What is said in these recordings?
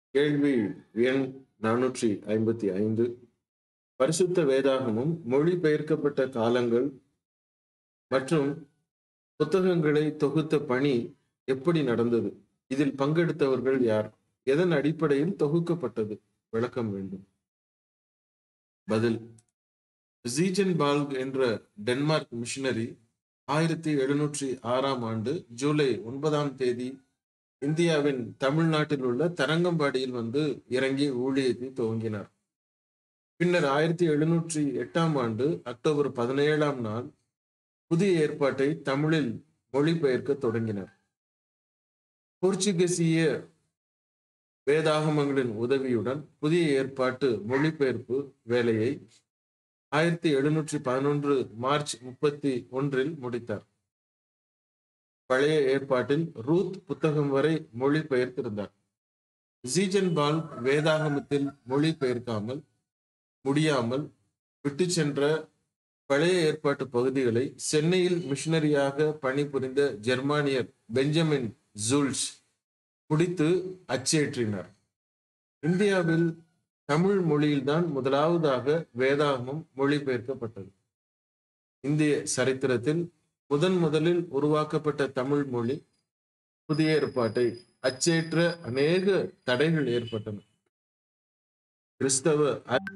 கேள்வி எண் நானூற்றி ஐம்பத்தி ஐந்து பரிசுத்த வேதாகமும் மொழிபெயர்க்கப்பட்ட காலங்கள் மற்றும் புத்தகங்களை தொகுத்த பணி எப்படி நடந்தது இதில் பங்கெடுத்தவர்கள் யார் எதன் அடிப்படையில் தொகுக்கப்பட்டது விளக்கம் வேண்டும் பதில் ஜீஜன்பால்க் என்ற டென்மார்க் மிஷனரி ஆயிரத்தி எழுநூற்றி ஆறாம் ஆண்டு ஜூலை ஒன்பதாம் தேதி இந்தியாவின் தமிழ்நாட்டில் உள்ள தரங்கம்பாடியில் வந்து இறங்கி ஊழியத்தை துவங்கினார் பின்னர் ஆயிரத்தி எழுநூற்றி எட்டாம் ஆண்டு அக்டோபர் பதினேழாம் நாள் புதிய ஏற்பாட்டை தமிழில் மொழிபெயர்க்க தொடங்கினார் போர்ச்சுகீசிய வேதாகமங்களின் உதவியுடன் புதிய ஏற்பாட்டு மொழிபெயர்ப்பு வேலையை ஆயிரத்தி எழுநூற்றி பதினொன்று மார்ச் முப்பத்தி ஒன்றில் முடித்தார் பழைய ஏற்பாட்டில் ரூத் புத்தகம் வரை மொழிபெயர்த்திருந்தார் ஜீஜன்பால் வேதாகமத்தில் மொழிபெயர்க்காமல் முடியாமல் விட்டு சென்ற பழைய ஏற்பாட்டு பகுதிகளை சென்னையில் மிஷனரியாக பணிபுரிந்த ஜெர்மானியர் பெஞ்சமின் ஜூல்ஸ் குடித்து அச்சேற்றினார் இந்தியாவில் தமிழ் மொழியில்தான் முதலாவதாக வேதாகமம் மொழிபெயர்க்கப்பட்டது இந்திய சரித்திரத்தில் முதன் முதலில் உருவாக்கப்பட்ட தமிழ் மொழி புதிய ஏற்பாட்டை அச்சேற்ற அநேக தடைகள் ஏற்பட்டன கிறிஸ்தவ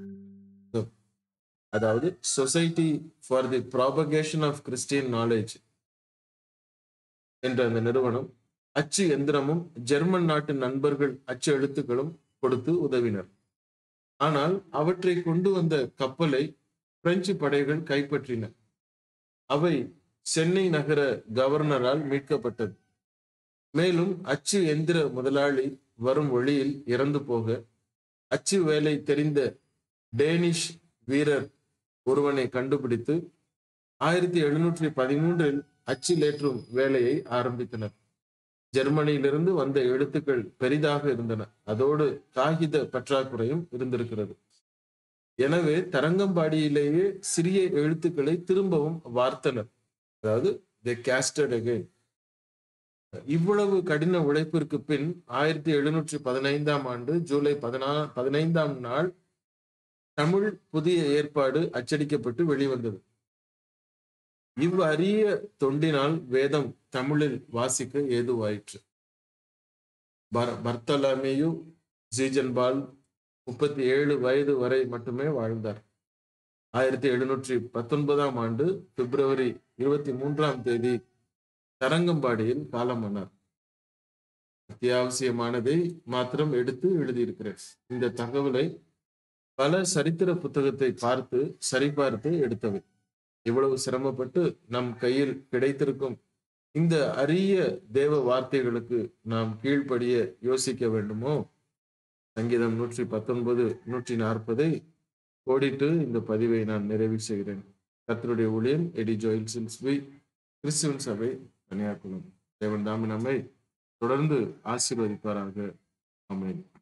அதாவது society for the propagation of Christian knowledge என்ற அந்த நிறுவனம் அச்சு எந்திரமும் ஜெர்மன் நாட்டு நண்பர்கள் அச்சு எழுத்துக்களும் கொடுத்து உதவினர் ஆனால் அவற்றை கொண்டு வந்த கப்பலை பிரெஞ்சு படைகள் கைப்பற்றின அவை சென்னை நகர கவர்னரால் மீட்கப்பட்டது மேலும் அச்சு எந்திர முதலாளி வரும் வழியில் இறந்து போக அச்சு வேலை தெரிந்த டேனிஷ் வீரர் ஒருவனை கண்டுபிடித்து ஆயிரத்தி எழுநூற்றி பதிமூன்றில் அச்சிலேற்றும் வேலையை ஆரம்பித்தனர் ஜெர்மனியிலிருந்து வந்த எழுத்துக்கள் பெரிதாக இருந்தன அதோடு காகித பற்றாக்குறையும் இருந்திருக்கிறது எனவே தரங்கம்பாடியிலேயே சிறிய எழுத்துக்களை திரும்பவும் வார்த்தனர் அதாவது தி கேஸ்டட் அகைன் இவ்வளவு கடின உழைப்பிற்கு பின் ஆயிரத்தி எழுநூற்றி பதினைந்தாம் ஆண்டு ஜூலை பதினா பதினைந்தாம் நாள் தமிழ் புதிய ஏற்பாடு அச்சடிக்கப்பட்டு வெளிவந்தது இவ்வரிய தொண்டினால் வேதம் தமிழில் வாசிக்க ஏதுவாயிற்று பர்த்தலமேயு ஜீஜன்பால் முப்பத்தி ஏழு வயது வரை மட்டுமே வாழ்ந்தார் ஆயிரத்தி எழுநூற்றி பத்தொன்பதாம் ஆண்டு பிப்ரவரி இருபத்தி மூன்றாம் தேதி தரங்கம்பாடியில் காலமானார் அத்தியாவசியமானதை மாத்திரம் எடுத்து எழுதியிருக்கிறேன் இந்த தகவலை பல சரித்திர புத்தகத்தை பார்த்து சரிபார்த்து எடுத்தவை இவ்வளவு சிரமப்பட்டு நம் கையில் கிடைத்திருக்கும் இந்த அரிய தேவ வார்த்தைகளுக்கு நாம் கீழ்ப்படிய யோசிக்க வேண்டுமோ சங்கீதம் நூற்றி பத்தொன்பது நூற்றி நாற்பதை கோடிட்டு இந்த பதிவை நான் நிறைவு செய்கிறேன் கத்தருடைய ஊழியன் எடி ஜோயில் சில்ஸ்வி கிறிஸ்துவன் சபை கன்னியாகுளம் தேவன் தாமி நம்மை தொடர்ந்து ஆசீர்வதிப்பாராக அமையும்